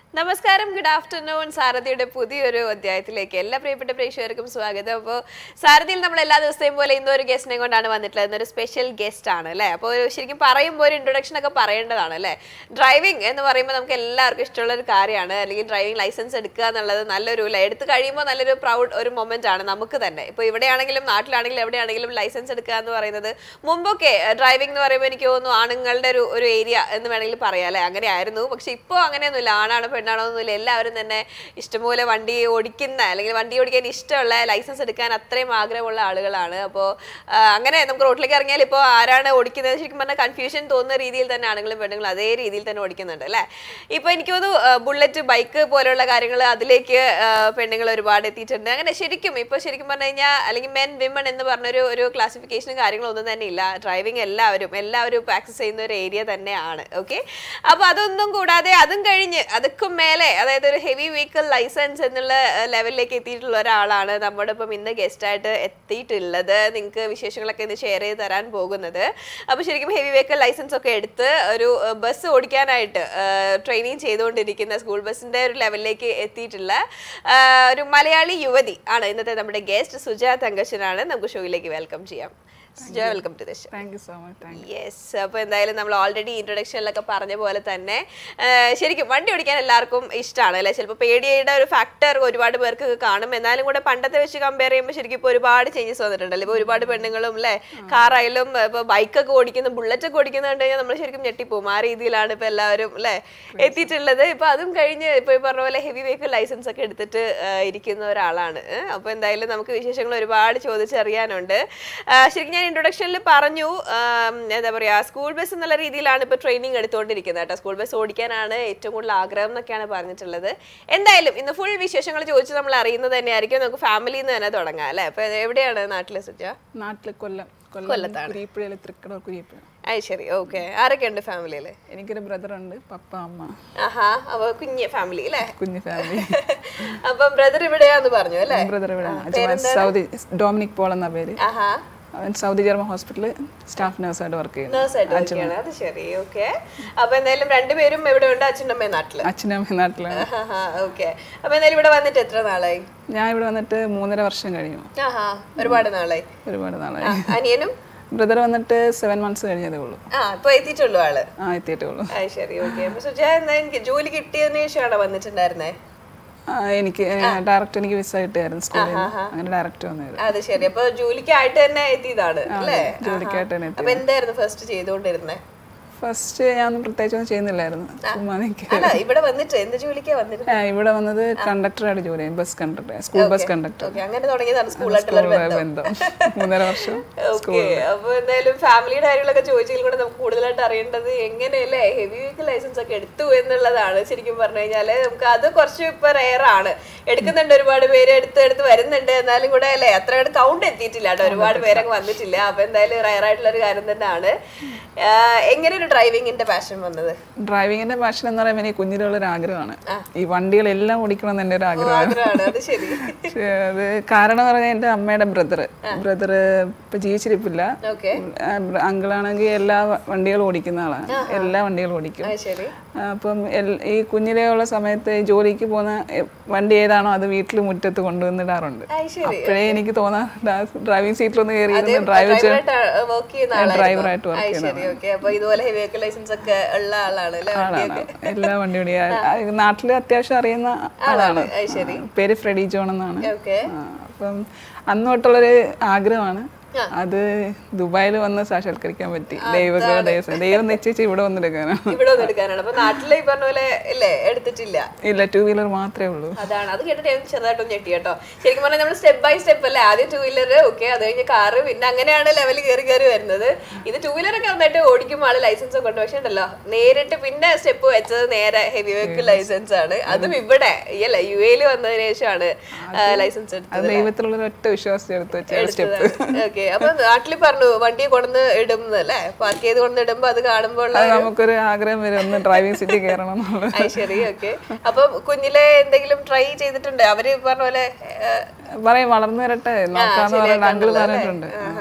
നമസ്കാരം good afternoon സാരഥിയുടെ പുതിയൊരു അധ്യായത്തിലേക്ക് എല്ലാ പ്രിയപ്പെട്ട പ്രേക്ഷകർക്കും സ്വാഗതം അപ്പോൾ സാരഥിയിൽ നമ്മൾ എല്ലാ ദിവസത്തെയും പോലെ ഇന്നും ഒരു ഗസ്റ്റിനെ കൊണ്ടാണ് വന്നിട്ടുള്ളത് ഇന്നൊരു സ്പെഷ്യൽ ഗസ്റ്റ് ആണ് അല്ലേ അപ്പോൾ ഒരു ശരിക്കും പറയുമ്പോൾ ഒരു ഇൻട്രൊഡക്ഷൻ ഒക്കെ പറയേണ്ടതാണ് അല്ലേ ഡ്രൈവിംഗ് എന്ന് പറയുമ്പോൾ നമുക്ക് എല്ലാവർക്കും ഇഷ്ടമുള്ള ഒരു കാര്യമാണ് അല്ലെങ്കിൽ ഡ്രൈവിംഗ് ലൈസൻസ് എടുക്കുക എന്നുള്ളത് നല്ലൊരു അല്ലേ എടുത്ത് കഴിയുമ്പോൾ നല്ലൊരു പ്രൗഡ് ഒരു മൊമെന്റ് ആണ് നമുക്ക് തന്നെ ഇപ്പോൾ ഇവിടെയാണെങ്കിലും നാട്ടിലാണെങ്കിലും എവിടെയാണെങ്കിലും ലൈസൻസ് എടുക്കുക എന്ന് പറയുന്നത് മുമ്പൊക്കെ ഡ്രൈവിംഗ് എന്ന് പറയുമ്പോൾ എനിക്ക് തോന്നുന്നു ആണുങ്ങളുടെ ഒരു ഒരു ഏരിയ എന്ന് വേണമെങ്കിൽ പറയാം അല്ലേ അങ്ങനെ ആയിരുന്നു പക്ഷെ ഇപ്പോൾ അങ്ങനെയൊന്നുമില്ല ആണാണോ പെണ്ണാണോ ഒന്നുമില്ല എല്ലാവരും തന്നെ ഇഷ്ടംപോലെ വണ്ടി ഓടിക്കുന്ന അല്ലെങ്കിൽ വണ്ടി ഓടിക്കാൻ ഇഷ്ടമുള്ള ലൈസൻസ് എടുക്കാൻ അത്രയും ആഗ്രഹമുള്ള ആളുകളാണ് അപ്പോൾ അങ്ങനെ നമുക്ക് റോഡിലേക്ക് ഇറങ്ങിയാൽ ഇപ്പോൾ ആരാണ് ഓടിക്കുന്നത് ശരിക്കും പറഞ്ഞാൽ കൺഫ്യൂഷൻ തോന്നുന്ന രീതിയിൽ തന്നെ ആണുങ്ങളും പെണ്ണുങ്ങളും അതേ രീതിയിൽ തന്നെ ഓടിക്കുന്നുണ്ട് അല്ലേ ഇപ്പോൾ എനിക്ക് തോന്നുന്നു ബുള്ളറ്റ് ബൈക്ക് പോലെയുള്ള കാര്യങ്ങൾ അതിലേക്ക് പെണ്ണുങ്ങൾ ഒരുപാട് എത്തിയിട്ടുണ്ട് അങ്ങനെ ശരിക്കും ഇപ്പോൾ ശരിക്കും പറഞ്ഞു കഴിഞ്ഞാൽ അല്ലെങ്കിൽ മെൻ വിമൺ എന്ന് പറഞ്ഞൊരു ഒരു ക്ലാസിഫിക്കേഷനും കാര്യങ്ങളൊന്നും തന്നെ ഇല്ല ഡ്രൈവിംഗ് എല്ലാവരും എല്ലാവരും ഇപ്പോൾ ആക്സസ് ചെയ്യുന്ന ഒരു ഏരിയ തന്നെയാണ് ഓക്കെ അപ്പോൾ അതൊന്നും കൂടാതെ അതും കഴിഞ്ഞ് അതൊക്കെ മേലെ അതായത് ഒരു ഹെവി വെഹിക്കിൾ ലൈസൻസ് എന്നുള്ള ലെവലിലേക്ക് എത്തിയിട്ടുള്ള ഒരാളാണ് നമ്മുടെ ഇപ്പം ഇന്ന് ഗസ്റ്റായിട്ട് എത്തിയിട്ടുള്ളത് നിങ്ങൾക്ക് വിശേഷങ്ങളൊക്കെ ഇന്ന് ഷെയർ ചെയ്ത് തരാൻ പോകുന്നത് അപ്പോൾ ശരിക്കും ഹെവി വെഹിക്കിൾ ലൈസൻസ് ഒക്കെ എടുത്ത് ഒരു ബസ് ഓടിക്കാനായിട്ട് ട്രെയിനിങ് ചെയ്തുകൊണ്ടിരിക്കുന്ന സ്കൂൾ ബസ്സിൻ്റെ ഒരു ലെവലിലേക്ക് എത്തിയിട്ടുള്ള ആ, ഒരു മലയാളി യുവതി ആണ് ഇന്നത്തെ നമ്മുടെ ഗസ്റ്റ് സുജ തങ്കച്ചനാണ് നമുക്ക് ഷോയിലേക്ക് വെൽക്കം ചെയ്യാം Suja welcome to the show thank you so much thank yes അപ്പോൾ എന്തായാലും നമ്മൾ ഓൾറെഡി ഇൻട്രൊഡക്ഷനിലൊക്കെ പറഞ്ഞ പോലെ തന്നെ ആ, ശരിക്കും വണ്ടി ഓടിക്കാൻ എല്ലാവർക്കും ഇഷ്ടമാണ് അല്ലേ ചിലപ്പോൾ പേടിയുടെ ഒരു ഫാക്ടർ ഒരുപാട് പേർക്ക് കാണും എന്നാലും കൂടെ പണ്ടത്തെ വെച്ച് കമ്പയർ ചെയ്യുമ്പോൾ ശരിക്കും ഇപ്പോൾ ഒരുപാട് ചേഞ്ചസ് വന്നിട്ടുണ്ടല്ലോ ഇപ്പോൾ ഒരുപാട് പെണ്ണുങ്ങളും അല്ലേ കാറായാലും ഇപ്പോൾ ബൈക്കൊക്കെ ഓടിക്കുന്ന ബുള്ളറ്റൊക്കെ ഓടിക്കുന്ന കണ്ടു കഴിഞ്ഞാൽ നമ്മൾ ശരിക്കും ഞെട്ടിപ്പോവും ആ രീതിയിലാണ് ഇപ്പോൾ എല്ലാവരും അല്ലേ എത്തിയിട്ടുള്ളത് ഇപ്പോൾ അതും കഴിഞ്ഞ് ഇപ്പോൾ ഈ പറഞ്ഞ പോലെ ഹെവി വെഹിക്കിൾ ലൈസൻസ് ഒക്കെ എടുത്തിട്ട് ആ, ഇരിക്കുന്ന ഒരാളാണ് അപ്പോൾ എന്തായാലും നമുക്ക് വിശേഷങ്ങൾ ഒരുപാട് ചോദിച്ചറിയാനുണ്ട് ആ, ശരിക്കും ഞാൻ ഇൻട്രൊഡക്ഷനിൽ പറഞ്ഞു ആം, എന്താ പറയുക സ്കൂൾ ബസ് എന്നുള്ള രീതിയിലാണ് ഇപ്പോൾ ട്രെയിനിങ് എടുത്തുകൊണ്ടിരിക്കുന്നത് കേട്ടോ സ്കൂൾ ബസ് ഓടിക്കാനാണ് ഏറ്റവും കൂടുതൽ ആഗ്രഹം എന്നൊക്കെയാണ് പറഞ്ഞിട്ടുള്ളത് എന്തായാലും ഇന്ന് ഫുൾ വിശേഷങ്ങൾ ചോദിച്ച് നമ്മൾ അറിയുന്നത് തന്നെയായിരിക്കും നമുക്ക് ഫാമിലിയിൽ നിന്ന് തന്നെ തുടങ്ങാം അല്ലേ അപ്പോൾ എവിടെയാണ് നാട്ടിലെ സുജ നാട്ടില് കൊല്ലം കൊല്ലം കുരിപ്പുഴയിൽ തൃക്കട കുരിപ്പുഴ അത് ശരി ഓക്കെ ആരൊക്കെ ഉണ്ട് ഫാമിലിയിൽ എനിക്കൊരു ബ്രദർ ഉണ്ട് പപ്പ അമ്മ ആഹാ അപ്പോൾ കുഞ്ഞ് ഫാമിലി അല്ലേ കുഞ്ഞു ഫാമിലി അപ്പം ബ്രദർ ഇവിടെയാന്ന് പറഞ്ഞു അല്ലേ ബ്രദർ ഇവിടെ അച്ഛൻ സൗദി ഡോമിനിക് പോൾ എന്ന പേര് ആഹാ അവൻ സൗദി ജർമ്മൻ ഹോസ്പിറ്റലിൽ സ്റ്റാഫ് നഴ്സായിട്ട് വർക്ക് ചെയ്യുന്നു നേഴ്സായിട്ട് വർക്കാണ് അത് ശരി ഓക്കെ അപ്പൊ എന്തായാലും രണ്ടുപേരും ഇവിടെ ഉണ്ട് അച്ഛൻ്റെ അമ്മയും നാട്ടില് അച്ഛനും അമ്മയും നാട്ടിലാണ് ഓക്കെ അപ്പൊ എന്തായാലും ഇവിടെ വന്നിട്ട് എത്ര നാളായി ഞാൻ ഇവിടെ വന്നിട്ട് മൂന്നര വർഷം കഴിഞ്ഞു ആഹാ ഒരുപാട് നാളായി ഒരുപാട് നാളായി ആ, അനിയനും ബ്രദർ വന്നിട്ട് സെവൻ മന്ത്സ് കഴിഞ്ഞതേ ഉള്ളൂ ആ ഇപ്പൊ എത്തിയിട്ടുള്ളൂ ആള് ആ എത്തിയിട്ടേ ഉള്ളൂ അത് ശരി ഓക്കെ അപ്പൊ സുജ എന്നാ എനിക്ക് ജോലി കിട്ടിയതിനു ശേഷമാണോ വന്നിട്ടുണ്ടായിരുന്നേ ആ, എനിക്ക് ഡയറക്റ്റ് എനിക്ക് വിസ കിട്ടിയായിരുന്നു സ്കൂളിൽ നിന്ന് അങ്ങനെ ഡയറക്റ്റ് വന്നത് അത് ശരി അപ്പൊ ജോലിക്കായിട്ട് തന്നെ എത്തിയതാണ് അല്ലേ ജോലിക്കായിട്ട് തന്നെ അപ്പൊ എന്തായിരുന്നു ഫസ്റ്റ് ചെയ്തുകൊണ്ടിരുന്നേ ഫസ്റ്റ് ഞാൻ പ്രത്യേകിച്ച് ഒന്നും ചെയ്യുന്നില്ലായിരുന്നു ചുമ്മാ നിൽക്കുക അല്ല ഇവിടെ വന്നിട്ട് എന്ത് ജോലിക്കാ വന്നിരുന്നത് ആ, ഇവിടെ വന്നത് കണ്ടക്ടറായിട്ട് ജോലി ചെയ്യും bus conductor school bus conductor okay അങ്ങനെ തുടങ്ങിയതാണ് സ്കൂളായിട്ടുള്ള ഒരു ബന്ധം ബന്ധം മൂന്നര വർഷം ഓക്കെ അപ്പൊ എന്തായാലും ഫാമിലിയുടെ കാര്യങ്ങളൊക്കെ ചോദിച്ചതിൽ കൂടെ നമുക്ക് കൂടുതലായിട്ട് അറിയേണ്ടത് എങ്ങനെയല്ലേ ഹെവി വെഹിക്കിൾ ലൈസൻസ് ഒക്കെ എടുത്തു എന്നുള്ളതാണ് ശരിക്കും പറഞ്ഞു കഴിഞ്ഞാല് നമുക്ക് അത് കുറച്ച് ഇപ്പൊ റെയർ ആണ് എടുക്കുന്നുണ്ട് ഒരുപാട് പേര് എടുത്ത് എടുത്ത് വരുന്നുണ്ട് എന്നാലും കൂടെ അല്ലേ അത്ര കൗണ്ട് എത്തിയിട്ടില്ല കേട്ടോ ഒരുപാട് പേരൊക്കെ വന്നിട്ടില്ല അപ്പൊ എന്തായാലും റെയർ ആയിട്ടുള്ള ഒരു കാര്യം തന്നെയാണ് ആഹ് എങ്ങനെ ഒരു ഡ്രൈവിങ്ങിന്റെ പാഷൻ വന്നത് ഡ്രൈവിങ്ങിന്റെ പാഷൻ എന്ന് പറയുമ്പോൾ എനിക്ക് കുഞ്ഞിലുള്ള ഒരു ആഗ്രഹമാണ് ഈ വണ്ടികളെല്ലാം ഓടിക്കണം എന്ന് എൻ്റെ ഒരു ആഗ്രഹമാണ് ആഗ്രഹമാണ് അത് ശരി പക്ഷേ അത് കാരണം എന്ന് പറഞ്ഞാൽ എൻ്റെ അമ്മയുടെ ബ്രദർ ബ്രദർ ഇപ്പൊ ജീവിച്ചിരിപ്പില്ല ഓക്കെ അങ്കിളാണെങ്കിൽ എല്ലാ വണ്ടികളും ഓടിക്കുന്ന ആളാണ് എല്ലാ വണ്ടികളും ഓടിക്കും അത് ശരി ആ, അപ്പം എൽ- ഈ കുഞ്ഞിലേ ഉള്ള സമയത്ത് ഈ ജോലിക്ക് പോകുന്ന എ, വണ്ടി ഏതാണോ അത് വീട്ടിൽ മുറ്റത്ത് കൊണ്ടുവന്നിടാറുണ്ട് അത് ശരി അപ്പോഴേ എനിക്ക് തോന്നാ ഡ്രൈവിംഗ് സീറ്റിലൊന്ന് കയറി ഡ്രൈവ് വർക്ക് ചെയ്യുന്ന ആളായിരുന്നു ഡ്രൈവറായിട്ട് വർക്ക് അത് ശരി ഓക്കെ അപ്പൊ ഇതുപോലെ ഹെവി വെഹിക്കിൾ ലൈസൻസ് ഒക്കെ ഉള്ള ആളാണ് അല്ലേ വണ്ടിയൊക്കെ എല്ലാ വണ്ടി ഓടിക്കുക നാട്ടിൽ അത്യാവശ്യം അറിയുന്ന ആളാണ് അത് ശരി പേര് ഫ്രെഡി ജോൺ എന്നാണ് ഓക്കെ ആ, അപ്പം അന്ന് തൊട്ടുള്ളൊരു ആഗ്രഹമാണ് അത് ദുബായിൽ വന്ന് സാക്ഷാത്കരിക്കാൻ പറ്റി ദൈവകൃപ ദൈവം ദൈവം നിശ്ചയിച്ച് ഇവിടെ വന്നെടുക്കാനാണ് ഇവിടെ ഒന്ന് എടുക്കാനാണ് അപ്പൊ നാട്ടില് ഈ പറഞ്ഞ പോലെ ഇല്ലേ എടുത്തിട്ടില്ല ഇല്ല ടൂ വീലർ മാത്രമേ ഉള്ളൂ അതാണ് അത് കേട്ടിട്ട് ഞാൻ ചെറുതായിട്ടൊന്ന് ഞെട്ടി കേട്ടോ ശരിക്കും പറഞ്ഞാൽ നമ്മൾ സ്റ്റെപ്പ് ബൈ സ്റ്റെപ്പ് അല്ലേ ആദ്യം ടൂ വീലർ ഓക്കെ അത് കഴിഞ്ഞ് കാറ് പിന്നെ അങ്ങനെയാണ് ലെവൽ കയറി കയറി വരുന്നത് ഇത് ടൂ വീലർ ഒക്കെ നന്നായിട്ട് ഓടിക്കുമ്പോൾ ആള് ലൈസൻസ് ഒക്കെ ഉണ്ട് പക്ഷേ ഉണ്ടല്ലോ നേരിട്ട് പിന്നെ സ്റ്റെപ്പ് വെച്ചത് നേരെ ഹെവി വെഹിക്കിൾ ലൈസൻസ് ആണ് അതും ഇവിടെ ഈ അല്ല യു എയിൽ വന്നതിന് ശേഷമാണ് ലൈസൻസ് എടുത്തത് അത് ദൈവത്തിലുള്ള ഒറ്റ വിശ്വാസം എടുത്ത് വെച്ച സ്റ്റെപ്പ് ഓക്കെ അപ്പൊ നാട്ടിൽ പറഞ്ഞു വണ്ടി കൊണ്ടുവന്ന് ഇടും അല്ലേ പാർക്ക് ചെയ്ത് കൊണ്ടുവന്ന് ഇടുമ്പോ അത് കാണുമ്പോൾ ഉള്ള അത് നമുക്കൊരു ആഗ്രഹം വരും ഒന്ന് ഡ്രൈവിംഗ് സീറ്റിൽ കയറണം എന്നുള്ളത് അത് ശരി ഓക്കെ അപ്പൊ കുഞ്ഞിലെ എന്തെങ്കിലും ട്രൈ ചെയ്തിട്ടുണ്ട് അവര് പറഞ്ഞ പോലെ ഏഹ്, പറയും വളർന്നു വരട്ടെ നോക്കാന്ന് പറയുന്നത് അങ്കിള് പറഞ്ഞിട്ടുണ്ട്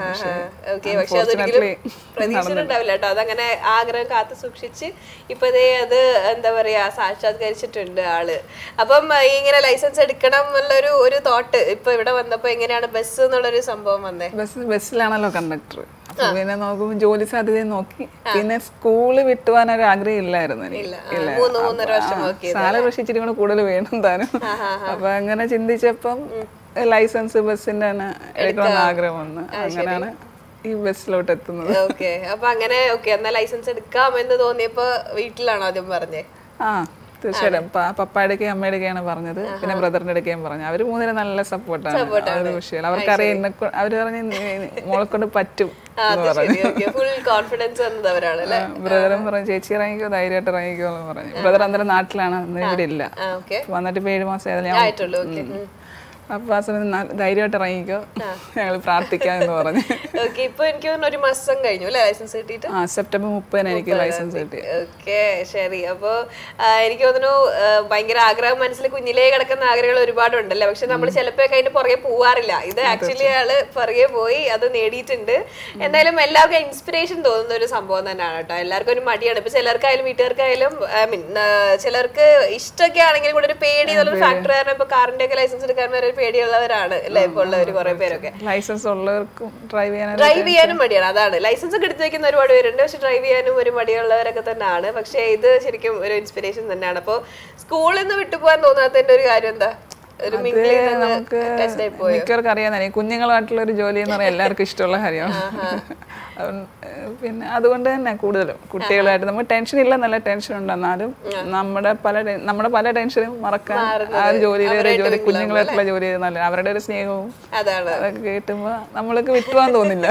ഓക്കെ പക്ഷെ അതൊരിക്കലും പ്രതീക്ഷിച്ചിട്ടുണ്ടാവില്ല കേട്ടോ അതങ്ങനെ ആഗ്രഹം കാത്തു സൂക്ഷിച്ച് ഇപ്പൊ ദേ അത് എന്താ പറയാ സാക്ഷാത്കരിച്ചിട്ടുണ്ട് ആള് അപ്പം ആ, ഈ ഇങ്ങനെ ലൈസൻസ് എടുക്കണം എന്നുള്ളൊരു ഒരു തോട്ട് ഇപ്പൊ ഇവിടെ വന്നപ്പോ എങ്ങനെയാണ് ബസ് എന്നുള്ളൊരു സംഭവം വന്നേ ബസ് ബസ്സിലാണല്ലോ കണ്ടക്ടർ അപ്പൊ പിന്നെ നോക്കുമ്പോൾ ജോലി സാധ്യതയും നോക്കി പിന്നെ സ്കൂള് വിട്ടുപോകാൻ ഒരു ആഗ്രഹം ഇല്ലായിരുന്നു എനിക്ക്. ഇല്ല മൂന്ന് മൂന്നര വർഷം ആ, സാലറി പക്ഷെ ഇച്ചിരി കൂടെ കൂടുതൽ വേണം താനും അപ്പൊ അങ്ങനെ ചിന്തിച്ചപ്പം ലൈസൻസ് ബസ്സിന്റെ തന്നെ എടുക്കണമെന്ന് ആഗ്രഹം വന്നു അങ്ങനെയാണ് ഈ ബസ്സിലോട്ട് എത്തുന്നത് ഓക്കെ അപ്പൊ അങ്ങനെ ഓക്കെ എന്നാ ലൈസൻസ് എടുക്കാം എന്ന് തോന്നിയപ്പോ വീട്ടിലാണോ ആദ്യം പറഞ്ഞേ ആ തീർച്ചയായിട്ടും പ- പപ്പായുടെയൊക്കെ അമ്മയുടെയൊക്കെയാണ് പറഞ്ഞത് പിന്നെ ബ്രദറിന്റെ ഇടയ്ക്കും പറഞ്ഞു അവര് മൂന്നിനും നല്ല സപ്പോർട്ടാണ് അവര് വിഷയം അവർക്കറിയാം എന്നെ കൊ- അവര് പറഞ്ഞ് "നീ- മോളെ കൊണ്ട് പറ്റും ആ, അത് ശരി ഓക്കെ ഫുൾ കോൺഫിഡൻസ് വന്നവരാണ് അല്ലേ ബ്രദറും പറഞ്ഞു ചേച്ചി ഇറങ്ങിക്കോ ധൈര്യമായിട്ട് ഇറങ്ങിക്കോ എന്ന് പറഞ്ഞു ബ്രദർ അന്നേരം നാട്ടിലാണ് അന്ന് ഇവിടെ ഇല്ല ആ ഓക്കെ വന്നിട്ട് ഇപ്പൊ ഏഴ് മാസം ആയതല്ലേ ഞാൻ ആയിട്ടുള്ളൂ ഓക്കെ അപ്പൊ ആ സമയത്ത് ന- ധൈര്യമായിട്ട് ഇറങ്ങിക്കോ ഞങ്ങൾ പ്രാർത്ഥിക്കാം എന്ന് പറഞ്ഞു ഓക്കെ ഇപ്പൊ എനിക്ക് തോന്നുന്നു ഒരു മാസം കഴിഞ്ഞു അല്ലേ ലൈസൻസ് കിട്ടിയിട്ട് ആ സെപ്റ്റംബർ മുപ്പതിന് എനിക്ക് ലൈസൻസ് കിട്ടി ഓക്കെ ശരി അപ്പോ ആ, എനിക്ക് തോന്നുന്നു ആ, ഭയങ്കര ആഗ്രഹം മനസ്സിൽ കുഞ്ഞിലേ കിടക്കുന്ന ആഗ്രഹങ്ങൾ ഒരുപാടുണ്ടല്ലേ പക്ഷെ നമ്മൾ ചിലപ്പോ അതിന്റെ പുറകെ പോവാറില്ല ഇത് ആക്ച്വലി ആള് പുറകെ പോയി അത് നേടിയിട്ടുണ്ട് എന്തായാലും എല്ലാവർക്കും ഇൻസ്പിറേഷൻ തോന്നുന്ന ഒരു സംഭവം തന്നെയാണ് കേട്ടോ എല്ലാവർക്കും ഒരു മടിയാണ് ഇപ്പൊ ചിലർക്കായാലും വീട്ടുകാർക്കായാലും ഐ മീൻ ചിലർക്ക് ഇഷ്ടമൊക്കെ ആണെങ്കിലും കൂടെ ഒരു പേടി എന്നുള്ളൊരു ഫാക്ടർ കാരണം ഇപ്പൊ കാറിന്റെ ഒക്കെ ലൈസൻസ് എടുക്കാൻ വരെ ഒരു പേടിയുള്ളവരാണ് അല്ലേ ഇപ്പൊ ഉള്ളവർ കുറെ പേരൊക്കെ ലൈസൻസ് ഉള്ളവർക്കും ഡ്രൈവ് ചെയ്യാൻ ഡ്രൈവ് ചെയ്യാനും മടിയാണ് അതാണ് ലൈസൻസ് ഒക്കെ എടുത്ത് വെക്കുന്ന ഒരുപാട് പേരുണ്ട് പക്ഷെ ഡ്രൈവ് ചെയ്യാനും ഒരു മടിയുള്ളവരൊക്കെ തന്നെയാണ് പക്ഷെ ഇത് ശരിക്കും ഒരു ഇൻസ്പിറേഷൻ തന്നെയാണ് അപ്പോൾ സ്കൂളിൽ നിന്ന് വിട്ടുപോകാൻ തോന്നാത്തതിന്റെ ഒരു കാര്യം എന്താ ഒരു മിങ്കിൾ നമുക്ക് മിക്കവർക്കും അറിയാൻ കുഞ്ഞുങ്ങളായിട്ടുള്ള ഒരു ജോലി എന്ന് പറയാൻ എല്ലാവർക്കും ഇഷ്ടമുള്ള കാര്യമാണ് അതുകൊണ്ട്, ഏഹ്, പിന്നെ അതുകൊണ്ട് തന്നെ കൂടുതലും കുട്ടികളായിട്ട് നമുക്ക് ടെൻഷൻ ഇല്ല നല്ല ടെൻഷൻ ഉണ്ട് എന്നാലും നമ്മുടെ പല ടെ- നമ്മുടെ പല ടെൻഷനും മറക്കാൻ ആ ഒരു ജോലിയിൽ ഒരു ജോലി കുഞ്ഞുങ്ങളായിട്ടുള്ള ജോലി ചെയ്ത് നല്ല അവരുടെ ഒരു സ്നേഹവും അതാണ് അതൊക്കെ കേട്ടുമ്പോ നമ്മൾക്ക് വിട്ടുപോകാൻ തോന്നില്ല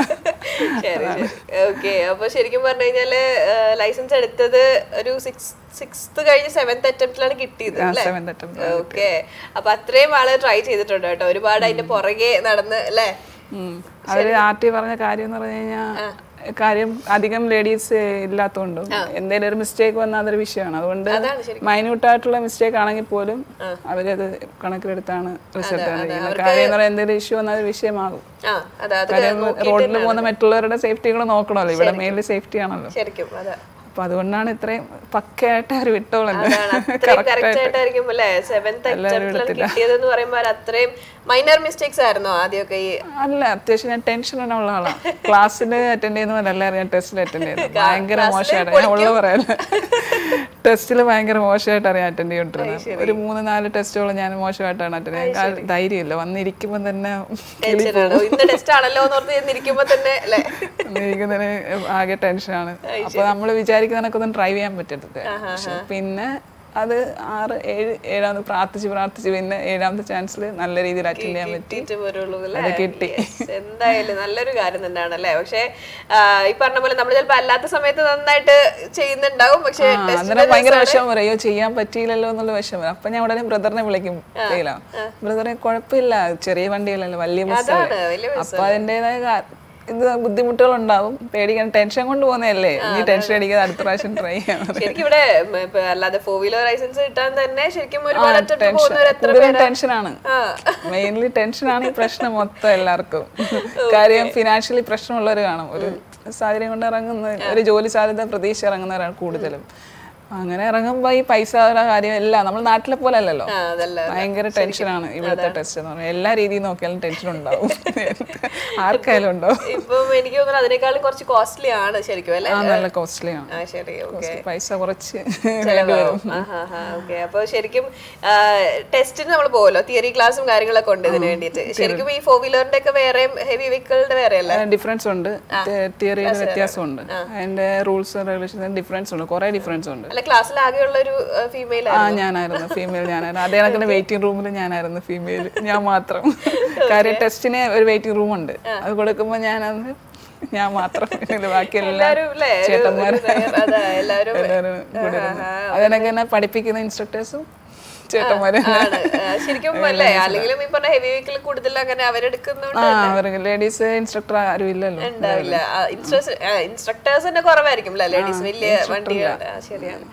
ശരി ഓക്കെ അപ്പൊ ശരിക്കും പറഞ്ഞു കഴിഞ്ഞാല് ലൈസൻസ് എടുത്തത് ഒരു സിക്സ് സിക്സ്ത് കഴിഞ്ഞ് സെവൻത് അറ്റംപ്റ്റിലാണ് കിട്ടിയത് അല്ലേ സെവൻത് അറ്റംപ്റ്റ് ഓക്കെ അപ്പൊ അത്രയും ആള് ട്രൈ ചെയ്തിട്ടുണ്ട് കേട്ടോ ഒരുപാട് അതിന്റെ പുറകെ നടന്ന് അല്ലേ ഉം. അവര് ആർ ടി പറഞ്ഞ കാര്യം എന്ന് പറഞ്ഞു കഴിഞ്ഞാൽ കാര്യം അധികം ലേഡീസ് ഇല്ലാത്തതുകൊണ്ടും എന്തെങ്കിലും ഒരു മിസ്റ്റേക്ക് വന്നാൽ അതൊരു വിഷയമാണ് അതുകൊണ്ട് അതാണ് ശരി മൈന്യൂട്ട് ആയിട്ടുള്ള മിസ്റ്റേക്ക് ആണെങ്കിൽ പോലും അവരത് കണക്കിലെടുത്താണ് റിസൾട്ട് ചെയ്യുന്നത് കാര്യം എന്ന് പറയുന്നത് എന്തെങ്കിലും ഇഷ്യൂ വന്നാൽ അത് വിഷയമാകും ആ അതാ അത് കാര്യം റോഡിൽ പോകുന്ന മറ്റുള്ളവരുടെ സേഫ്റ്റി കൂടെ നോക്കണമല്ലോ ഇവിടെ മെയിൻലി സേഫ്റ്റി ആണല്ലോ ശരിക്കും അതാ അപ്പൊ അതുകൊണ്ടാണ് ഇത്രയും പക്കയായിട്ട് അവർ വിട്ടോളല്ലോ അതാണ് അത്രയും കറക്റ്റ് ആയിട്ടായിരിക്കും അല്ലേ സെവൻത് അറ്റംപ്റ്റിലാണ് കിട്ടിയതെന്ന് പറയുമ്പോൾ അത് അത്രയും മൈനർ മിസ്റ്റേക്സ് ആയിരുന്നോ ആദ്യമൊക്കെ ഈ അല്ല അത്യാവശ്യം ഞാൻ ടെൻഷൻ ഉള്ള ആളാണ് ക്ലാസ്സിൽ അറ്റൻഡ് ചെയ്യുന്നതല്ല എല്ലാവരും ഞാൻ ടെസ്റ്റിൽ അറ്റൻഡ് ചെയ്യുന്നത് ഭയങ്കര മോശമായിട്ട് ഞാൻ ഉള്ള പറയാല്ല ടെസ്റ്റിൽ ഭയങ്കര മോശമായിട്ട് അറിയാൻ അറ്റൻഡ് ചെയ്തോണ്ടിരുന്നത് ഒരു മൂന്ന് നാല് ടെസ്റ്റുകൾ ഞാൻ മോശമായിട്ടാണ് അറ്റൻഡ് ചെയ്യുന്നത് ധൈര്യമില്ല വന്നിരിക്കുമ്പോൾ തന്നെ ടെൻഷനാണ് ഇന്ന് ടെസ്റ്റ് ആണല്ലോ എന്ന് ഓർത്ത് ചെന്നിരിക്കുമ്പോ തന്നെ അല്ലേ വന്നിരിക്കുന്നതിന് ആകെ ടെൻഷനാണ് അപ്പൊ നമ്മൾ വിചാരിക്കുന്നതിനൊക്കെ ട്രൈ ചെയ്യാൻ പറ്റത്തില്ല പക്ഷെ പിന്നെ അത് ആറ് ഏഴ് ഏഴാമത് പ്രാർത്ഥിച്ച് പ്രാർത്ഥിച്ച് പിന്നെ ഏഴാമത്തെ ചാൻസിൽ നല്ല രീതിയിൽ അറ്റൻഡ് ചെയ്യാൻ പറ്റി കിട്ടിയിട്ട് വരുള്ളൂ അല്ലേ അത് കിട്ടി Yes, എന്തായാലും നല്ലൊരു കാര്യം തന്നെയാണ് അല്ലേ പക്ഷെ ഈ പറഞ്ഞ പോലെ നമ്മൾ ചിലപ്പോ അല്ലാത്ത സമയത്ത് നന്നായിട്ട് ചെയ്യുന്നുണ്ടാവും പക്ഷെ ആ, അന്നേരം ഭയങ്കര വിഷമം വരും അയ്യോ ചെയ്യാൻ പറ്റിയില്ലല്ലോ എന്നുള്ള വിഷമം വരും അപ്പൊ ഞാൻ ഉടനെ ബ്രദറിനെ വിളിക്കും ഫെയിലാവും ബ്രദറെ കുഴപ്പമില്ല ചെറിയ വണ്ടിയല്ലല്ലോ വലിയ ബസ്സല്ലേ അതാണ് വലിയ അപ്പൊ അതിൻ്റെതായ കാ- ഇത് ബുദ്ധിമുട്ടുകൾ ഉണ്ടാവും പേടിക്കാൻ ടെൻഷൻ കൊണ്ട് പോകുന്നതല്ലേ ഇനി ടെൻഷൻ അടിക്കാതെ അടുത്ത പ്രാവശ്യം ട്രൈ ചെയ്യാൻ പറയും. ശരിക്കും ഇവിടെ ഉം, ഇപ്പൊ അല്ലാതെ ഫോർ വീലർ ലൈസൻസ് കിട്ടാൻ തന്നെ ശരിക്കും ഒരുപാട് അറ്റത്ത് ടെൻഷൻ പോകുന്നവർ എത്ര കൂടുതലും ടെൻഷനാണ് മെയിൻലി ടെൻഷനാണ് ഈ പ്രശ്നം മൊത്തം എല്ലാവർക്കും കാര്യം ഫിനാൻഷ്യലി പ്രശ്നമുള്ളവർ കാണും ഒരു സാഹചര്യം കൊണ്ട് ഇറങ്ങുന്ന ഒരു ജോലി സാധ്യത പ്രതീക്ഷ ഇറങ്ങുന്നവരാണ് കൂടുതലും അങ്ങനെ ഇറങ്ങുമ്പോ ഈ പൈസ കാര്യം എല്ലാം നമ്മൾ നാട്ടിലെ പോലെ അല്ലല്ലോ ആ, അതല്ല ഭയങ്കര ടെൻഷനാണ് ഇവിടുത്തെ ടെസ്റ്റ് എന്ന് പറഞ്ഞാൽ എല്ലാ രീതിയിൽ നോക്കിയാലും ടെൻഷൻ ഉണ്ടാവും ആർക്കായാലും ഉണ്ടാവും ഇപ്പം എനിക്ക് തോന്നുന്നു അതിനേക്കാളും കുറച്ച് കോസ്റ്റ്ലി ആണ് ശരിക്കും അല്ലേ ആ നല്ല കോസ്റ്റ്ലി ആണ് ആ ശരി ഓക്കെ പൈസ കുറച്ച് ചെലവാകും ഓക്കെ അപ്പൊ ശരിക്കും ടെസ്റ്റിന് നമ്മൾ പോകുമല്ലോ തിയറി ക്ലാസ്സും കാര്യങ്ങളൊക്കെ ഉണ്ട് ഇതിന് വേണ്ടിയിട്ട് ശരിക്കും ഈ ഫോർ വീലറിന്റെ ഒക്കെ വേറെ ഹെവി വെഹിക്കിളിന്റെ വേറെ അല്ല ഡിഫറൻസ് ഉണ്ട് തിയറിയിൽ വ്യത്യാസമുണ്ട് അതിന്റെ റൂൾസ് റെഗുലേഷൻ ഡിഫറൻസ് ഉണ്ട് കുറെ ഡിഫറൻസ് ഉണ്ട് അല്ല ക്ലാസ്സിൽ ആകെയുള്ള ഒരു ഫീമെയിൽ ആ ഞാനായിരുന്നു ഫീമെയിൽ ഞാനായിരുന്നു അതേ കണക്കിന് വെയിറ്റിംഗ് റൂമിൽ ഞാനായിരുന്നു ഫീമെയിൽ ഞാൻ മാത്രം കാര്യം ടെസ്റ്റിന് ഒരു വെയിറ്റിംഗ് റൂം ഉണ്ട് അത് കൊടുക്കുമ്പോൾ ഞാനന്ന് ഞാൻ മാത്രം ഇതില് ബാക്കി എല്ലാ എല്ലാവരും അല്ലേ ഒരു- ചേട്ടന്മാര് ഒരു തയ്യാർ- അതാ, എല്ലാവരും എല്ലാവരും കൂടെ ഇരുന്ന്. അതിനൊക്കെ തന്നെ പഠിപ്പിക്കുന്ന ഇൻസ്ട്രക്ടേഴ്സും ചേട്ടന്മാരും ആണ് ആ, ശരിക്കും അല്ലേ അല്ലെങ്കിലും ഈ പറഞ്ഞ ഹെവി വെഹിക്കിൾ കൂടുതൽ അങ്ങനെ അവരെടുക്കുന്നുണ്ട് ആ അവർക്ക് ലേഡീസ് ഇൻസ്ട്രക്ടർ ആരും ഇല്ലല്ലോ ഉണ്ടാവില്ല ഇൻസ്ട്രക്ടേഴ്സ് തന്നെ കുറവായിരിക്കും അല്ലേ ലേഡീസ് വലിയ വണ്ടികൾ ആ, ശരിയാണ്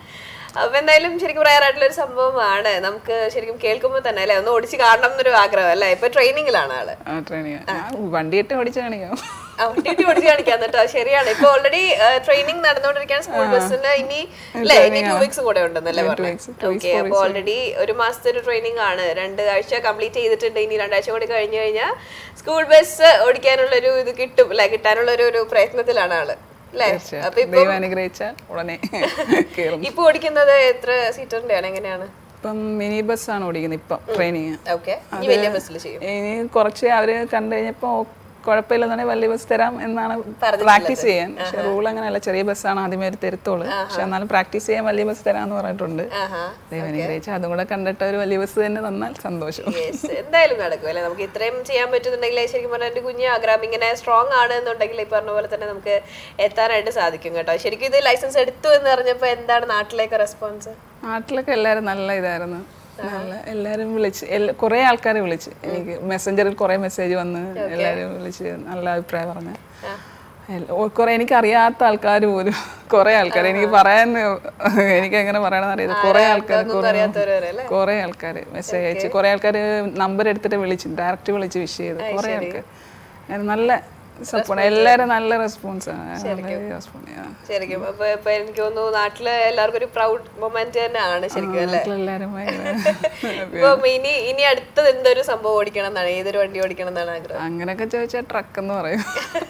അപ്പൊ എന്തായാലും ശരിക്കും റയർ ആയിട്ടുള്ള ഒരു സംഭവമാണ് നമുക്ക് ശരിക്കും കേൾക്കുമ്പോൾ തന്നെ അല്ലെ ഒന്ന് ഓടിച്ച് കാണണം എന്നൊരു ആഗ്രഹം അല്ലെ ഇപ്പൊ ട്രെയിനിങ്ങിലാണ് ആള് ട്രെയിനിങ് വണ്ടിയിട്ട് ഓടിച്ച് കാണിക്കാം ആ, വണ്ടിയിട്ട് ഓടിച്ച് കാണിക്കാൻ കേട്ടോ ശരിയാണ് ഇപ്പൊ ഓൾറെഡി ട്രെയിനിങ് നടന്നുകൊണ്ടിരിക്കുകയാണ് സ്കൂൾ ബസ്സിന് ഇനി അല്ലെ ഇനി ടു വീക്സ് കൂടെ ഉണ്ടെന്നല്ലേ പറഞ്ഞത് ഓക്കെ അപ്പൊ ഓൾറെഡി ഒരു മാസത്തെ ഒരു ട്രെയിനിങ് ആണ് രണ്ട് ആഴ്ച കംപ്ലീറ്റ് ചെയ്തിട്ടുണ്ട് ഇനി രണ്ടാഴ്ച കൂടി കഴിഞ്ഞു കഴിഞ്ഞാൽ സ്കൂൾ ബസ് ഓടിക്കാനുള്ള ഒരു ഇത് കിട്ടും അല്ലെ കിട്ടാനുള്ള ഒരു ഒരു പ്രയത്നത്തിലാണ് ആള് അല്ലെ അപ്പൊ ഇപ്പൊ ദൈവം അനുഗ്രഹിച്ചാൽ ഉടനെ കയറും ഇപ്പൊ ഓടിക്കുന്നത് എത്ര സീറ്ററിന്റെ ആണ് എങ്ങനെയാണ് ഇപ്പം മിനി ബസ്സാണ് ഓടിക്കുന്നത് ഇപ്പം ട്രെയിനിങ് ഓക്കെ ഇനി വലിയ ബസ്സിൽ ചെയ്യും ഇനി കുറച്ച് അവര് കണ്ടു കഴിഞ്ഞപ്പോ കുഴപ്പമില്ലെന്നുണ്ടെങ്കിൽ വലിയ ബസ് തരാം എന്നാണ് പ്രാക്ടീസ് ചെയ്യാൻ പക്ഷെ റൂൾ അങ്ങനെയല്ല ചെറിയ ബസ്സാണ് ആദ്യമേ ഒരു തരുത്തോളൂ പക്ഷെ എന്നാലും പ്രാക്ടീസ് ചെയ്യാൻ വലിയ ബസ് തരാന്ന് പറഞ്ഞിട്ടുണ്ട് ആഹാ ദൈവം അനുഗ്രഹിച്ചാൽ അതും കൂടെ കണ്ടിട്ട് ഒരു വലിയ ബസ് തന്നെ തന്നാൽ സന്തോഷം Yes, എന്തായാലും നടക്കും അല്ലെ നമുക്ക് ഇത്രയും ചെയ്യാൻ പറ്റുന്നുണ്ടെങ്കിൽ ശരിക്കും പറഞ്ഞാൽ എന്റെ കുഞ്ഞ് ആഗ്രഹം ഇങ്ങനെ സ്ട്രോങ് ആണ് എന്നുണ്ടെങ്കിൽ ഈ പറഞ്ഞ പോലെ തന്നെ നമുക്ക് എത്താനായിട്ട് സാധിക്കും കേട്ടോ ശരിക്കും ഇത് ലൈസൻസ് എടുത്തു എന്ന് പറഞ്ഞപ്പോ എന്താണ് നാട്ടിലേക്ക് റെസ്പോൺസ് നാട്ടിലൊക്കെ എല്ലാവരും നല്ല ഇതായിരുന്നു നല്ല എല്ലാവരും വിളിച്ച് എല്ലാ കുറേ ആൾക്കാരെ വിളിച്ച് എനിക്ക് മെസ്സഞ്ചറിൽ കുറേ മെസ്സേജ് വന്ന് എല്ലാവരും വിളിച്ച് നല്ല അഭിപ്രായം പറഞ്ഞു എല്ല- ഓ, കുറേ എനിക്കറിയാത്ത ആൾക്കാർ പോലും കുറേ ആൾക്കാർ എനിക്ക് പറയാൻ എനിക്ക് എങ്ങനെ പറയണമെന്ന് അറിയാം കുറേ ആൾക്കാർ അറിയാത്തവര് വരെ അല്ലേ കുറേ ആൾക്കാർ മെസ്സേജ് അയച്ച് കുറേ ആൾക്കാർ നമ്പർ എടുത്തിട്ട് വിളിച്ചു ഡയറക്റ്റ് വിളിച്ച് വിഷ് ചെയ്ത് കുറേ ആൾക്കാർ അങ്ങനെ നല്ല സപ്പോർട്ട് എല്ലാവരും നല്ല റെസ്പോൺസാണ് നല്ല റെസ്പോണ്ട് ശരിക്കും അപ്പൊ ഇപ്പൊ എനിക്ക് തോന്നുന്നു നാട്ടിലെ എല്ലാവർക്കും ഒരു പ്രൗഡ് മൊമെന്റ് തന്നെയാണ് ശരിക്കും അല്ലെ എല്ലാവരും ഇപ്പൊ ഇനി ഇനി അടുത്തത് എന്തൊരു സംഭവം ഓടിക്കണം എന്നാണ് ഏതൊരു വണ്ടി ഓടിക്കണം എന്നാണ് ആഗ്രഹം അങ്ങനെയൊക്കെ ചോദിച്ചാൽ ട്രക്ക് എന്ന് പറയും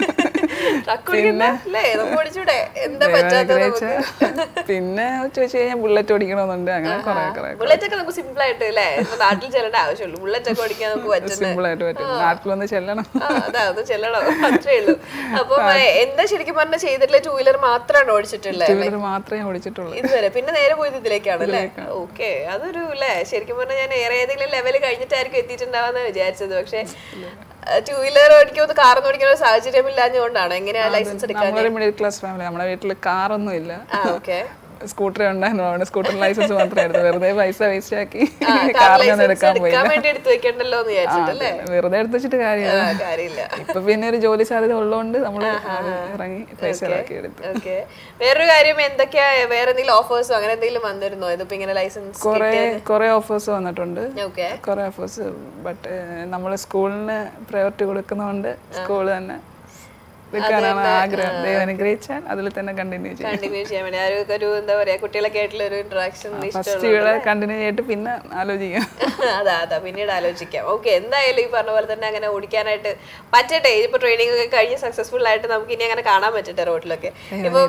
ട്രക്ക് ഓടിക്കുന്ന അല്ലേ നമുക്ക് ഓടിച്ചൂടെ എന്താ പറ്റാത്തത് നമുക്ക് പിന്നെ ചോദിച്ചു കഴിഞ്ഞാൽ ബുള്ളറ്റ് ഓടിക്കണമെന്നുണ്ട് അങ്ങനെ കുറെ കുറെ ബുള്ളറ്റ് ഒക്കെ നമുക്ക് സിമ്പിൾ ആയിട്ട് അല്ലേ ഇപ്പൊ നാട്ടിൽ ചെല്ലേണ്ട ആവശ്യമുള്ളൂ ബുള്ളറ്റ് ഒക്കെ ഓടിക്കാൻ നമുക്ക് പറ്റുന്ന സിമ്പിൾ ആയിട്ട് പറ്റും നാട്ടിൽ വന്ന് ചെല്ലണം ആ, അതാ അത് ചെല്ലണം അത്രേ ഉള്ളൂ അപ്പം ഏ, എന്താ ശരിക്കും പറഞ്ഞ ചെയ്തിട്ടുള്ള ടൂ വീലർ മാത്രമാണ് ഓടിച്ചിട്ടുള്ളത് ടൂവീലർ മാത്രമേ ഓടിച്ചിട്ടുള്ളൂ ഇതുവരെ പിന്നെ നേരെ പോയത് ഇതിലേക്കാണ് അല്ലേ ഓക്കെ അതൊരു അല്ലേ ശരിക്കും പറഞ്ഞാൽ ഞാൻ ഏറെ ഏതെങ്കിലും ലെവൽ കഴിഞ്ഞിട്ടായിരിക്കും എത്തിയിട്ടുണ്ടാവാന്ന് വിചാരിച്ചത് പക്ഷെ ടൂ വീലർ ഓടിക്കുമ്പോൾ കാറൊന്നും ഓടിക്കുന്ന ഒരു സാഹചര്യം ഇല്ലാഞ്ഞുകൊണ്ടാണ് എങ്ങനെയാ ലൈസൻസ് എടുക്കാൻ നമ്മളൊരു മിഡിൽ ക്ലാസ് ഫാമിലി നമ്മുടെ വീട്ടിൽ കാറൊന്നും ഇല്ല ആ ഓക്കെ സ്കൂട്ടർ ഉണ്ടായിരുന്നു അതുകൊണ്ട് സ്കൂട്ടർ ലൈസൻസ് മാത്രമേ എടുത്തു വെറുതെ പൈസ വേസ്റ്റ് ആക്കി കാർ കാറിനൊന്നും ലൈസൻസ് എടുക്കാൻ പോയി എടുക്കാൻ വേണ്ടി എടുത്ത് വെക്കണ്ടല്ലോ എന്ന് വിചാരിച്ചിട്ടല്ലേ വെറുതെ എടുത്ത് വെച്ചിട്ട് കാര്യമില്ല ആ, കാര്യമില്ല ഇപ്പൊ പിന്നെ ഒരു ജോലി സാധ്യത ഉള്ളതുകൊണ്ട് നമ്മൾ ഇറങ്ങി പൈസ ഇറക്കി എടുത്തു ഓക്കെ വേറൊരു കാര്യം എന്തൊക്കെയാ വേറെ എന്തെങ്കിലും ഓഫേഴ്സോ അങ്ങനെ എന്തെങ്കിലും വന്നിരുന്നോ ഇതിപ്പോ ഇങ്ങനെ ലൈസൻസ് കുറെ കുറെ ഓഫേഴ്സ് വന്നിട്ടുണ്ട് ഓക്കെ കുറെ ഓഫേഴ്സ് ബട്ട് നമ്മൾ സ്കൂളിന് പ്രയോറിറ്റി കൊടുക്കുന്നതുകൊണ്ട് സ്കൂൾ തന്നെ എടുക്കാനാണ് ആഗ്രഹം ദൈവം അനുഗ്രഹിച്ചാൽ അതിൽ തന്നെ കണ്ടിന്യൂ ചെയ്യും കണ്ടിന്യൂ ചെയ്യാൻ വേണ്ടി ആ ഒരു ഒരു എന്താ പറയാ കുട്ടികളൊക്കെ ആയിട്ടുള്ള ഒരു ഇന്ററാക്ഷൻ ഫസ്റ്റ് ഇവിടെ കണ്ടിന്യൂ ചെയ്തിട്ട് പിന്നെ ആലോചിക്കാം അതാ അതാ പിന്നീട് ആലോചിക്കാം ഓക്കെ എന്തായാലും ഈ പറഞ്ഞ പോലെ തന്നെ അങ്ങനെ ഓടിക്കാനായിട്ട് പറ്റട്ടെ ഇപ്പൊ ട്രെയിനിങ് ഒക്കെ കഴിഞ്ഞ് സക്സസ്ഫുൾ ആയിട്ട് നമുക്ക് ഇനി അങ്ങനെ കാണാൻ പറ്റട്ടെ റോഡിലൊക്കെ ഇപ്പൊ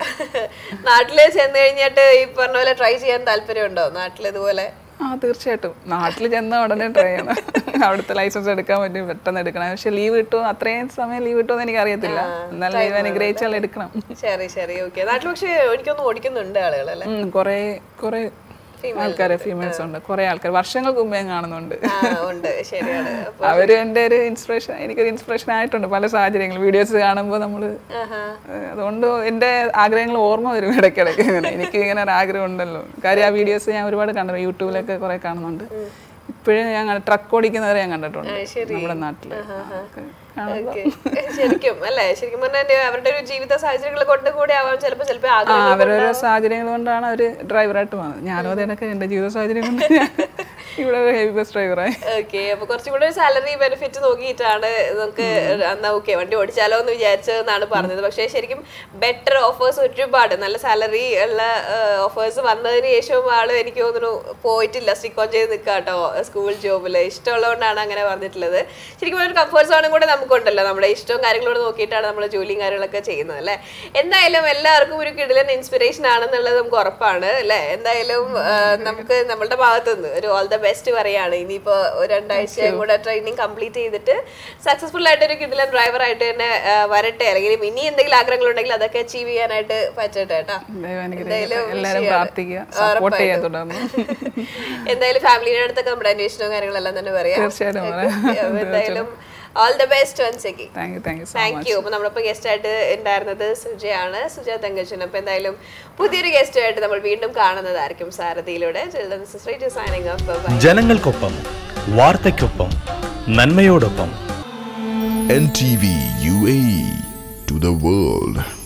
നാട്ടില് ചെന്ന് കഴിഞ്ഞിട്ട് ഈ പറഞ്ഞ പോലെ ട്രൈ ചെയ്യാൻ താല്പര്യമുണ്ടോ നാട്ടിൽ ഇതുപോലെ ആ തീർച്ചയായിട്ടും നാട്ടിൽ ചെന്ന ഉടനെ ട്രൈ ചെയ്യണം അവിടുത്തെ ലൈസൻസ് എടുക്കാൻ പറ്റും പെട്ടെന്ന് എടുക്കണം പക്ഷെ ലീവ് കിട്ടുമോ അത്രയും സമയം ലീവ് കിട്ടുമോ എന്ന് എനിക്ക് അറിയത്തില്ല എന്നാലും ലീവ് അനുഗ്രഹിച്ചാൽ എടുക്കണം ശരി ശരി ഓക്കെ നാട്ടിൽ പക്ഷെ എനിക്കൊന്നും ഓടിക്കുന്നുണ്ട് ആളുകൾ അല്ലെ ഉം, കുറേ കുറേ ആൾക്കാരെ ഫീമെയിൽസ് ഉണ്ട് കുറേ ആൾക്കാർ വർഷങ്ങൾക്ക് മുമ്പേ ഞാൻ കാണുന്നുണ്ട് ആ ഉണ്ട് ശരിയാണ് അപ്പൊ അവര് എൻ്റെ ഒരു ഇൻസ്പിറേഷൻ എനിക്കൊരു ഇൻസ്പിറേഷൻ ആയിട്ടുണ്ട് പല സാഹചര്യങ്ങളും വീഡിയോസ് കാണുമ്പോൾ നമ്മൾ ആഹാ. അതുകൊണ്ട് എൻ്റെ ആഗ്രഹങ്ങൾ ഓർമ്മ വരും ഇടയ്ക്കിടയ്ക്ക് ഇങ്ങനെ എനിക്ക് ഇങ്ങനെ ഒരു ആഗ്രഹം ഉണ്ടല്ലോ കാര്യം ആ വീഡിയോസ് ഞാൻ ഒരുപാട് കണ്ടു യൂട്യൂബിലൊക്കെ കുറേ കാണുന്നുണ്ട് ഇപ്പോഴും ഞാൻ ട്രക്ക് ഓടിക്കുന്നവരെ ഞാൻ കണ്ടിട്ടുണ്ട് നമ്മുടെ നാട്ടിൽ Okay. ശരിക്കും അല്ലേ ശരിക്കും പറഞ്ഞാൽ അവരുടെ ഒരു ജീവിത സാഹചര്യങ്ങൾ കൊണ്ട് കൂടെ ആവാം ചിലപ്പോ ചിലപ്പോ ആ ആഗ്രഹം അവരോരോ സാഹചര്യങ്ങൾ കൊണ്ടാണ് അവർ ഡ്രൈവറായിട്ട് വന്നത് ഞാനും അതേനൊക്കെ എൻ്റെ ജീവിത സാഹചര്യം കൊണ്ട് ഞാൻ ഇവിടെ ഒരു ഹെവി ബസ് ഡ്രൈവറായി ഓക്കെ അപ്പൊ കുറച്ചും കൂടെ ഒരു സാലറി ബെനിഫിറ്റ് നോക്കിയിട്ടാണ് നമുക്ക് എന്നാ ഓക്കെ വണ്ടി ഓടിച്ചാലോ എന്ന് വിചാരിച്ചതെന്നാണ് പറഞ്ഞത് പക്ഷേ ശരിക്കും ബെറ്റർ ഓഫേഴ്സ് ഒരുപാട് നല്ല സാലറി ഉള്ള ഓഫേഴ്സ് വന്നതിന് ശേഷവും ആള് എനിക്ക് തോന്നുന്നു പോയിട്ടില്ല സ്റ്റിക്ക് ഓൺ ചെയ്ത് നിൽക്കുക കേട്ടോ സ്കൂൾ ജോബിൽ ഇഷ്ടമുള്ളതുകൊണ്ടാണ് അങ്ങനെ പറഞ്ഞിട്ടുള്ളത് ശരിക്കും ഒരു കംഫർട്ട് സോണും കൂടെ നമുക്കുണ്ടല്ലോ നമ്മുടെ ഇഷ്ടവും കാര്യങ്ങളോട് നോക്കിയിട്ടാണ് നമ്മൾ ജോലിയും കാര്യങ്ങളൊക്കെ ചെയ്യുന്നത് അല്ലേ എന്തായാലും എല്ലാവർക്കും ഒരു കിടിലൻ ഇൻസ്പിറേഷൻ ആണെന്നുള്ളത് നമുക്ക് ഉറപ്പാണ് അല്ലേ എന്തായാലും ആ, നമുക്ക് നമ്മളുടെ ഭാഗത്തുനിന്ന് ഒരു ഓൾ ദ ബെസ്റ്റ് പറയാണ് ഇനിയിപ്പോ ഒരു രണ്ടാഴ്ചയും കൂടെ ട്രെയിനിങ് കംപ്ലീറ്റ് ചെയ്തിട്ട് സക്സസ്ഫുൾ ആയിട്ട് ഒരു കിടിലൻ ഡ്രൈവർ ആയിട്ട് തന്നെ ആ, വരട്ടെ അല്ലെങ്കിൽ ഇനി എന്തെങ്കിലും ആഗ്രഹങ്ങൾ ഉണ്ടെങ്കിൽ അതൊക്കെ അച്ചീവ് ചെയ്യാനായിട്ട് പറ്റട്ടെ കേട്ടോ ദൈവം എന്തായാലും അനുഗ്രഹിക്കട്ടെ. എല്ലാവരും വിഷയാണ്. പ്രാർത്ഥിക്കുക സപ്പോർട്ട് ചെയ്യാൻ തുടർന്ന് എന്തായാലും ഫാമിലിയുടെ അടുത്തൊക്കെ നമ്മുടെ അന്വേഷണവും കാര്യങ്ങളെല്ലാം തന്നെ പറയാം തീർച്ചയായിട്ടും Okay. അപ്പൊ എന്തായാലും all the best once again thank you thank you so thank you അപ്പൊ നമ്മളിപ്പോ ഗസ്റ്റ് ആയിട്ട് ഉണ്ടായിരുന്നത് സുജയാണ് സുജ തങ്കച്ചൻ അപ്പൊ എന്തായാലും പുതിയൊരു ഗസ്റ്റ് ആയിട്ട് നമ്മൾ വീണ്ടും കാണുന്നതായിരിക്കും സാരഥിയിലൂടെ സൈനിങ് ഓഫ് ബൈ ജനങ്ങൾക്കൊപ്പം വാർത്തയ്ക്കൊപ്പം നന്മയോടൊപ്പം NTV UAE to the world.